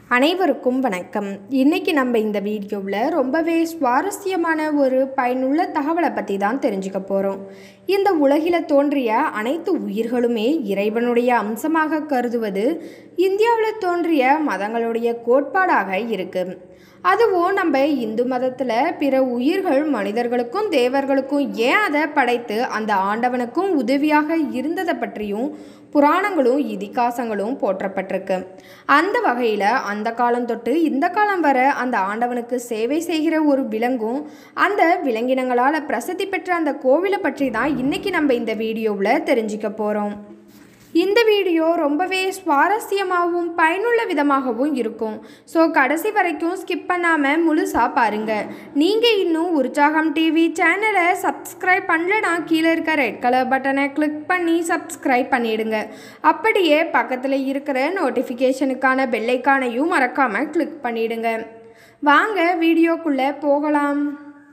அனைவருக்கும் வணக்கம் இன்னைக்கு நம்ம இந்த வீடியோவில் ரொம்பவே சுவாரஸ்யமான ஒரு பயனுள்ள தகவலை பற்றி தான் தெரிஞ்சுக்க போகிறோம் இந்த உலகில் தோன்றிய அனைத்து உயிர்களுமே இறைவனுடைய அம்சமாக கருதுவது இந்தியாவில் தோன்றிய மதங்களுடைய கோட்பாடாக இருக்குது அதுவும் நம்ம இந்து மதத்தில் பிற உயிர்கள் மனிதர்களுக்கும் தேவர்களுக்கும் ஏன் அதை படைத்து அந்த ஆண்டவனுக்கும் உதவியாக இருந்ததை பற்றியும் புராணங்களும் இதிகாசங்களும் போற்றப்பட்டிருக்கு அந்த வகையில் அந்த காலம் தொட்டு இந்த காலம் வர அந்த ஆண்டவனுக்கு சேவை செய்கிற ஒரு விலங்கும் அந்த விலங்கினங்களால் பிரசித்தி பெற்ற அந்த கோவிலை பற்றி தான் இன்னைக்கு நம்ம இந்த வீடியோவில் தெரிஞ்சுக்க போகிறோம் இந்த வீடியோ ரொம்பவே சுவாரஸ்யமாகவும் பயனுள்ள விதமாகவும் இருக்கும் ஸோ கடைசி வரைக்கும் ஸ்கிப் பண்ணாமல் முழுசாக பாருங்கள் நீங்கள் இன்னும் உற்சாகம் டிவி சேனலை சப்ஸ்கிரைப் பண்ணலனா கீழே இருக்க ரெட் கலர் பட்டனை கிளிக் பண்ணி சப்ஸ்கிரைப் பண்ணிடுங்க அப்படியே பக்கத்தில் இருக்கிற நோட்டிஃபிகேஷனுக்கான பெல்லைக்கானையும் மறக்காமல் கிளிக் பண்ணிடுங்க வாங்க வீடியோக்குள்ளே போகலாம்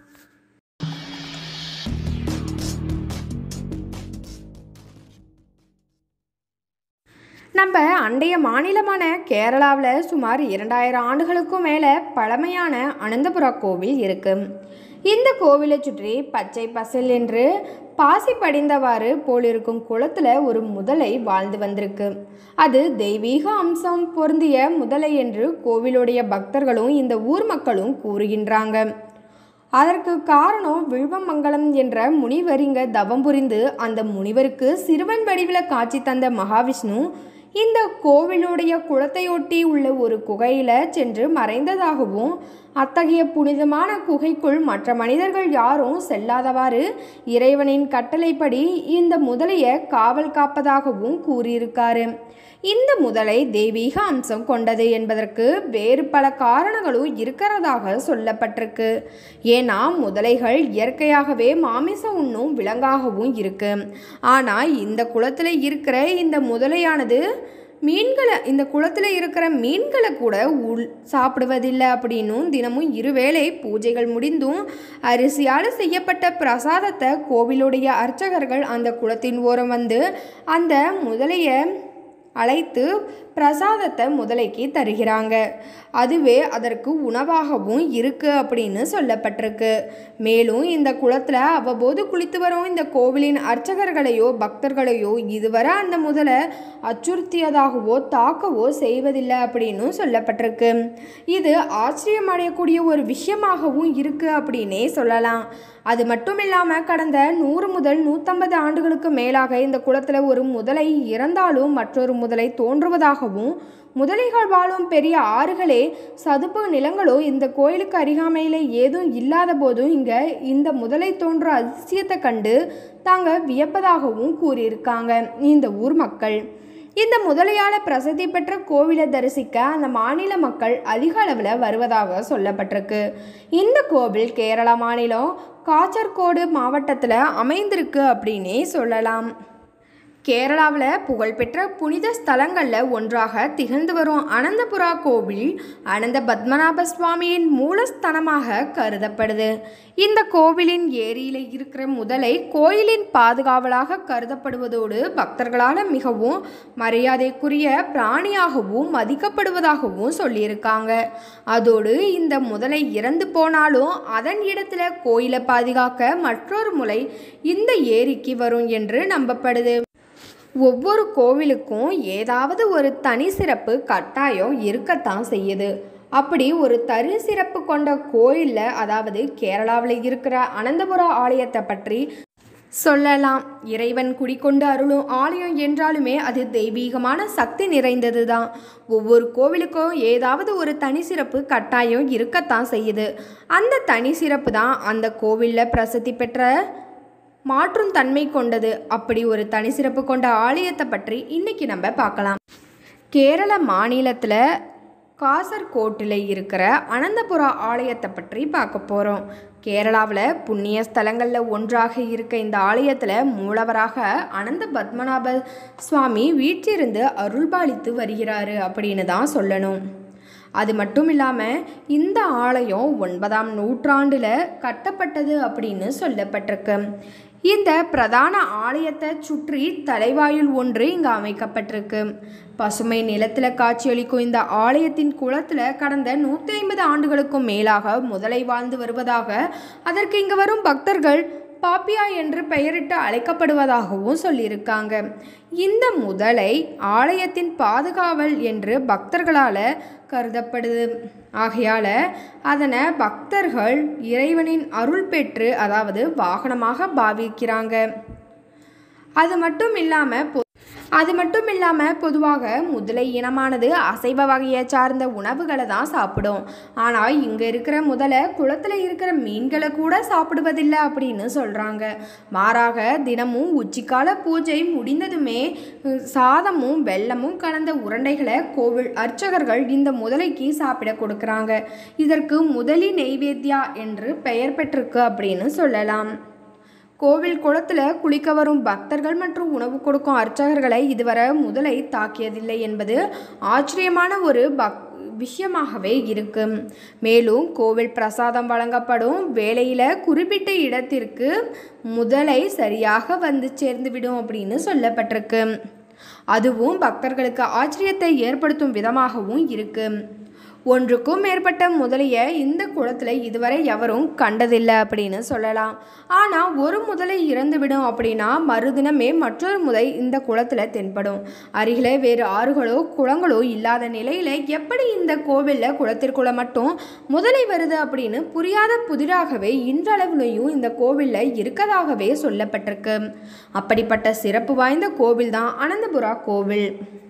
நம்ம அண்டைய மாநிலமான கேரளாவில் சுமார் இரண்டாயிரம் ஆண்டுகளுக்கும் மேலே பழமையான அனந்தபுரா கோவில் இருக்கு இந்த கோவிலை சுற்றி பச்சை பசல் என்று பாசி படிந்தவாறு போலிருக்கும் குளத்தில் ஒரு முதலை வாழ்ந்து வந்திருக்கு அது தெய்வீக அம்சம் பொருந்திய முதலை என்று கோவிலுடைய பக்தர்களும் இந்த ஊர் மக்களும் கூறுகின்றாங்க அதற்கு காரணம் வில்வமங்கலம் என்ற முனிவர் இங்க தவம் புரிந்து அந்த முனிவருக்கு சிறுவன் வடிவில் காட்சி தந்த மகாவிஷ்ணு இந்த கோவிலுடைய குளத்தையொட்டி உள்ள ஒரு குகையில் சென்று மறைந்ததாகவும் அத்தகைய புனிதமான குகைக்குள் மற்ற மனிதர்கள் யாரும் செல்லாதவாறு இறைவனின் கட்டளைப்படி இந்த முதலையை காவல் காப்பதாகவும் கூறியிருக்காரு இந்த முதலை தெய்வீக அம்சம் கொண்டது என்பதற்கு வேறு பல காரணங்களும் இருக்கிறதாக சொல்லப்பட்டிருக்கு ஏன்னா முதலைகள் இயற்கையாகவே மாமிசம் உண்ணும் விலங்காகவும் இருக்கு ஆனால் இந்த குளத்தில் இருக்கிற இந்த முதலையானது மீன்களை இந்த குளத்தில் இருக்கிற மீன்களை கூட உள் சாப்பிடுவதில்லை அப்படின்னும் தினமும் இருவேளை பூஜைகள் முடிந்தும் அரிசியால் செய்யப்பட்ட பிரசாதத்தை கோவிலுடைய அர்ச்சகர்கள் அந்த குளத்தின் ஓரம் வந்து அந்த முதலையை அழைத்து பிரசாதத்தை முதலைக்கு தருகிறாங்க அதுவே அதற்கு உணவாகவும் இருக்குது அப்படின்னு சொல்லப்பட்டிருக்கு மேலும் இந்த குளத்தில் அவ்வப்போது குளித்து வரும் இந்த கோவிலின் அர்ச்சகர்களையோ பக்தர்களையோ இதுவரை அந்த முதலை அச்சுறுத்தியதாகவோ தாக்கவோ செய்வதில்லை அப்படின்னு சொல்லப்பட்டிருக்கு இது ஆச்சரியமடையக்கூடிய ஒரு விஷயமாகவும் இருக்குது அப்படின்னே சொல்லலாம் அது மட்டும் இல்லாமல் கடந்த நூறு முதல் நூற்றம்பது ஆண்டுகளுக்கு மேலாக இந்த குளத்தில் ஒரு முதலை இறந்தாலும் மற்றொரு முதலை தோன்றுவதாகவும் முதலைகள் வாழும் பெரிய ஆறுகளே சதுப்பு நிலங்களோ இந்த கோயிலுக்கு அருகாமையில் ஏதும் இல்லாத போதும் இங்கே இந்த முதலை தோன்ற அதிசயத்தை கண்டு தாங்க வியப்பதாகவும் கூறியிருக்காங்க இந்த ஊர் மக்கள் இந்த முதலையால் பிரசித்தி பெற்ற கோவிலை தரிசிக்க அந்த மாநில மக்கள் அதிக அளவில் வருவதாக சொல்லப்பட்டிருக்கு இந்த கோவில் கேரளா மாநிலம் காச்சர்கோடு மாவட்டத்தில் அமைந்திருக்கு அப்படின்னே சொல்லலாம் கேரளாவில் புகழ்பெற்ற புனித ஸ்தலங்களில் ஒன்றாக திகழ்ந்து வரும் அனந்தபுரா கோவில் அனந்த பத்மநாப சுவாமியின் மூலஸ்தனமாக கருதப்படுது இந்த கோவிலின் ஏரியில் இருக்கிற முதலை கோயிலின் பாதுகாவலாக கருதப்படுவதோடு பக்தர்களால் மிகவும் மரியாதைக்குரிய பிராணியாகவும் மதிக்கப்படுவதாகவும் சொல்லியிருக்காங்க அதோடு இந்த முதலை இறந்து போனாலும் அதன் இடத்துல கோயிலை பாதுகாக்க மற்றொரு முலை இந்த ஏரிக்கு வரும் என்று நம்பப்படுது ஒவ்வொரு கோவிலுக்கும் ஏதாவது ஒரு தனி சிறப்பு கட்டாயம் இருக்கத்தான் செய்யுது அப்படி ஒரு தனி சிறப்பு கொண்ட கோயிலில் அதாவது கேரளாவில் இருக்கிற அனந்தபுரா ஆலயத்தை பற்றி சொல்லலாம் இறைவன் குடிக்கொண்டு அருளும் ஆலயம் என்றாலுமே அது தெய்வீகமான சக்தி நிறைந்தது தான் ஒவ்வொரு கோவிலுக்கும் ஏதாவது ஒரு தனி சிறப்பு கட்டாயம் இருக்கத்தான் செய்யுது அந்த தனி சிறப்பு தான் அந்த கோவிலில் பிரசித்தி பெற்ற மாற்றும் தன்மை கொண்டது அப்படி ஒரு தனி சிறப்பு கொண்ட ஆலயத்தை பற்றி இன்னைக்கு நம்ம பார்க்கலாம் கேரள மாநிலத்தில் காசர்கோட்டில் இருக்கிற அனந்தபுரா ஆலயத்தை பற்றி பார்க்க போகிறோம் கேரளாவில் புண்ணிய ஸ்தலங்களில் ஒன்றாக இருக்க இந்த ஆலயத்தில் மூலவராக அனந்த பத்மநாப சுவாமி வீற்றிருந்து அருள்பாலித்து வருகிறாரு அப்படின்னு தான் சொல்லணும் அது மட்டும் இல்லாமல் இந்த ஆலயம் ஒன்பதாம் நூற்றாண்டில் கட்டப்பட்டது அப்படின்னு சொல்லப்பட்டிருக்கு இந்த பிரதான ஆலயத்தை சுற்றி தலைவாயில் ஒன்று இங்கு அமைக்கப்பட்டிருக்கு பசுமை நிலத்தில் காட்சியளிக்கும் இந்த ஆலயத்தின் குளத்தில் கடந்த நூற்றி ஐம்பது ஆண்டுகளுக்கும் மேலாக முதலை வாழ்ந்து வருவதாக அதற்கு இங்கு வரும் பக்தர்கள் பாப்பியா என்று பெயரிட்டு அழைக்கப்படுவதாகவும் சொல்லியிருக்காங்க இந்த முதலை ஆலயத்தின் பாதுகாவல் என்று பக்தர்களால் கருதப்படுது ஆகையால் அதனை பக்தர்கள் இறைவனின் அருள் பெற்று அதாவது வாகனமாக பாவிக்கிறாங்க அது மட்டும் இல்லாமல் பொ அது மட்டும் இல்லாமல் பொதுவாக முதலை இனமானது அசைவ வகையை சார்ந்த உணவுகளை தான் சாப்பிடும் ஆனால் இங்கே இருக்கிற முதலை குளத்தில் இருக்கிற மீன்களை கூட சாப்பிடுவதில்லை அப்படின்னு சொல்கிறாங்க மாறாக தினமும் உச்சிக்கால பூஜை முடிந்ததுமே உம், சாதமும் வெல்லமும் கலந்த உருண்டைகளை கோவில் அர்ச்சகர்கள் இந்த முதலைக்கு சாப்பிட கொடுக்குறாங்க இதற்கு முதலி நெய்வேத்யா என்று பெயர் பெற்றிருக்கு அப்படின்னு சொல்லலாம் கோவில் குளத்தில் குளிக்க வரும் பக்தர்கள் மற்றும் உணவு கொடுக்கும் அர்ச்சகர்களை இதுவரை முதலை தாக்கியதில்லை என்பது ஆச்சரியமான ஒரு பக் விஷயமாகவே இருக்கு மேலும் கோவில் பிரசாதம் வழங்கப்படும் வேளையில் குறிப்பிட்ட இடத்திற்கு முதலை சரியாக வந்து சேர்ந்துவிடும் அப்படின்னு சொல்லப்பட்டிருக்கு அதுவும் பக்தர்களுக்கு ஆச்சரியத்தை ஏற்படுத்தும் விதமாகவும் இருக்கு ஒன்றுக்கும் மேற்பட்ட முதலையை இந்த குளத்தில் இதுவரை எவரும் கண்டதில்லை அப்படின்னு சொல்லலாம் ஆனால் ஒரு முதலை இறந்துவிடும் அப்படின்னா மறுதினமே மற்றொரு முதலை இந்த குளத்தில் தென்படும் அருகிலே வேறு ஆறுகளோ குளங்களோ இல்லாத நிலையில் எப்படி இந்த கோவிலில் குளத்திற்குள்ள மட்டும் முதலை வருது அப்படின்னு புரியாத புதிராகவே இன்றளவிலையும் இந்த கோவிலில் இருக்கதாகவே சொல்லப்பட்டிருக்கு அப்படிப்பட்ட சிறப்பு வாய்ந்த கோவில் தான் அனந்தபுரா கோவில்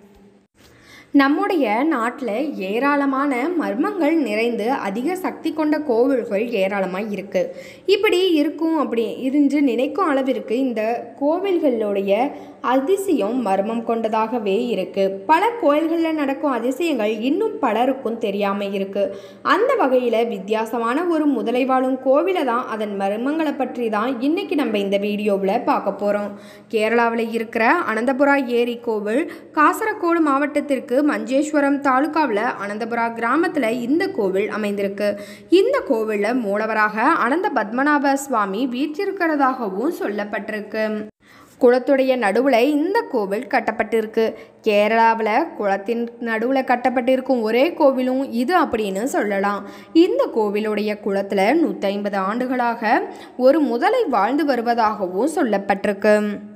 நம்முடைய நாட்டில் ஏராளமான மர்மங்கள் நிறைந்து அதிக சக்தி கொண்ட கோவில்கள் ஏராளமாக இருக்குது இப்படி இருக்கும் அப்படி இருந்து நினைக்கும் அளவிற்கு இந்த கோவில்களுடைய அதிசயம் மர்மம் கொண்டதாகவே இருக்குது பல கோயில்களில் நடக்கும் அதிசயங்கள் இன்னும் பலருக்கும் தெரியாமல் இருக்குது அந்த வகையில் வித்தியாசமான ஒரு முதலை வாழும் கோவிலை தான் அதன் மர்மங்களை பற்றி தான் இன்றைக்கி நம்ம இந்த வீடியோவில் பார்க்க போகிறோம் கேரளாவில் இருக்கிற அனந்தபுரா ஏரி கோவில் காசரகோடு மாவட்டத்திற்கு மஞ்சேஸ்வரம் தாலுகாவில் அனந்தபுரா கிராமத்தில் இந்த கோவில் அமைந்திருக்கு இந்த கோவிலில் மூலவராக அனந்த பத்மநாப சுவாமி வீற்றிருக்கிறதாகவும் சொல்லப்பட்டிருக்கு குளத்துடைய நடுவில் இந்த கோவில் கட்டப்பட்டிருக்கு கேரளாவில் குளத்தின் நடுவில் கட்டப்பட்டிருக்கும் ஒரே கோவிலும் இது அப்படின்னு சொல்லலாம் இந்த கோவிலுடைய குளத்தில் நூற்றி ஐம்பது ஆண்டுகளாக ஒரு முதலை வாழ்ந்து வருவதாகவும் சொல்லப்பட்டிருக்கு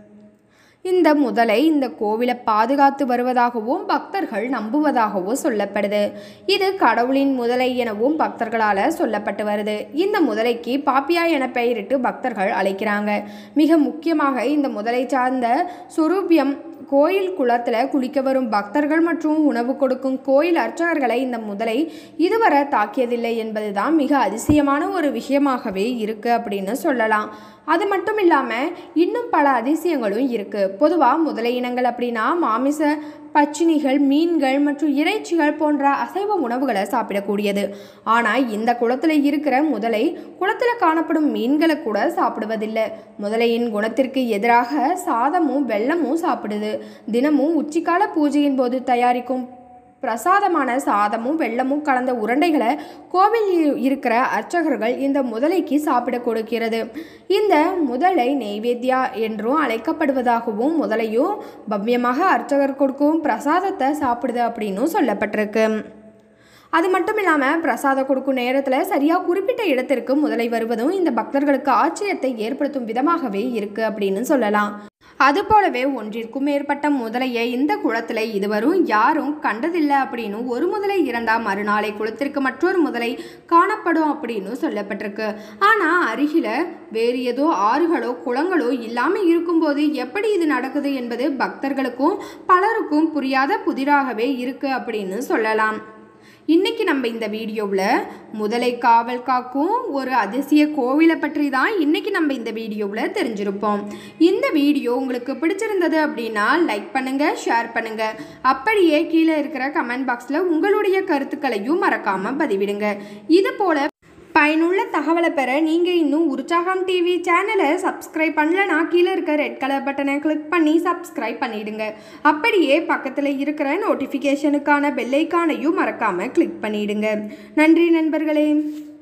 இந்த முதலை இந்த கோவிலை பாதுகாத்து வருவதாகவும் பக்தர்கள் நம்புவதாகவும் சொல்லப்படுது இது கடவுளின் முதலை எனவும் பக்தர்களால் சொல்லப்பட்டு வருது இந்த முதலைக்கு பாப்பியா என பெயரிட்டு பக்தர்கள் அழைக்கிறாங்க மிக முக்கியமாக இந்த முதலை சார்ந்த சுரூபியம் கோயில் குளத்தில் குளிக்க வரும் பக்தர்கள் மற்றும் உணவு கொடுக்கும் கோயில் அர்ச்சகர்களை இந்த முதலை இதுவரை தாக்கியதில்லை என்பதுதான் மிக அதிசயமான ஒரு விஷயமாகவே இருக்குது அப்படின்னு சொல்லலாம் அது மட்டும் இல்லாமல் இன்னும் பல அதிசயங்களும் இருக்குது பொதுவாக முதலை இனங்கள் அப்படின்னா மாமிச பச்சினிகள் மீன்கள் மற்றும் இறைச்சிகள் போன்ற அசைவ உணவுகளை சாப்பிடக்கூடியது ஆனால் இந்த குளத்தில் இருக்கிற முதலை குளத்தில் காணப்படும் மீன்களை கூட சாப்பிடுவதில்லை முதலையின் குணத்திற்கு எதிராக சாதமும் வெல்லமும் சாப்பிடுது தினமும் உச்சிக்கால பூஜையின் போது தயாரிக்கும் பிரசாதமான சாதமும் வெல்லமும் கலந்த உருண்டைகளை கோவிலில் இருக்கிற அர்ச்சகர்கள் இந்த முதலைக்கு சாப்பிட கொடுக்கிறது இந்த முதலை நெய்வேத்யா என்றும் அழைக்கப்படுவதாகவும் முதலையும் பவ்யமாக அர்ச்சகர் கொடுக்கும் பிரசாதத்தை சாப்பிடுது அப்படின்னும் சொல்லப்பட்டிருக்கு அது மட்டும் இல்லாமல் பிரசாதம் கொடுக்கும் நேரத்தில் சரியாக குறிப்பிட்ட இடத்திற்கு முதலை வருவதும் இந்த பக்தர்களுக்கு ஆச்சரியத்தை ஏற்படுத்தும் விதமாகவே இருக்குது அப்படின்னு சொல்லலாம் அதுபோலவே ஒன்றிற்கும் மேற்பட்ட முதலையை இந்த குளத்தில் இதுவரும் யாரும் கண்டதில்லை அப்படின்னு ஒரு முதலை இறந்தால் மறுநாளை குளத்திற்கு மற்றொரு முதலை காணப்படும் அப்படின்னு சொல்லப்பட்டிருக்கு ஆனால் அருகில் வேறு ஏதோ ஆறுகளோ குளங்களோ இல்லாமல் இருக்கும்போது எப்படி இது நடக்குது என்பது பக்தர்களுக்கும் பலருக்கும் புரியாத புதிராகவே இருக்குது அப்படின்னு சொல்லலாம் இன்னைக்கு நம்ம இந்த வீடியோவில் முதலை காவல் காக்கும் ஒரு அதிசய கோவிலை பற்றி தான் இன்னைக்கு நம்ம இந்த வீடியோவில் தெரிஞ்சிருப்போம் இந்த வீடியோ உங்களுக்கு பிடிச்சிருந்தது அப்படின்னா லைக் பண்ணுங்க ஷேர் பண்ணுங்க அப்படியே கீழே இருக்கிற கமெண்ட் பாக்ஸில் உங்களுடைய கருத்துக்களையும் மறக்காம பதிவிடுங்க இது போல பயனுள்ள தகவலை பெற நீங்கள் இன்னும் உற்சாகம் டிவி சேனலை சப்ஸ்கிரைப் பண்ணலனா கீழே இருக்க ரெட் கலர் பட்டனை கிளிக் பண்ணி சப்ஸ்கிரைப் பண்ணிடுங்க அப்படியே பக்கத்தில் இருக்கிற நோட்டிஃபிகேஷனுக்கான பெல்லைக்கானையும் மறக்காமல் கிளிக் பண்ணிடுங்க நன்றி நண்பர்களே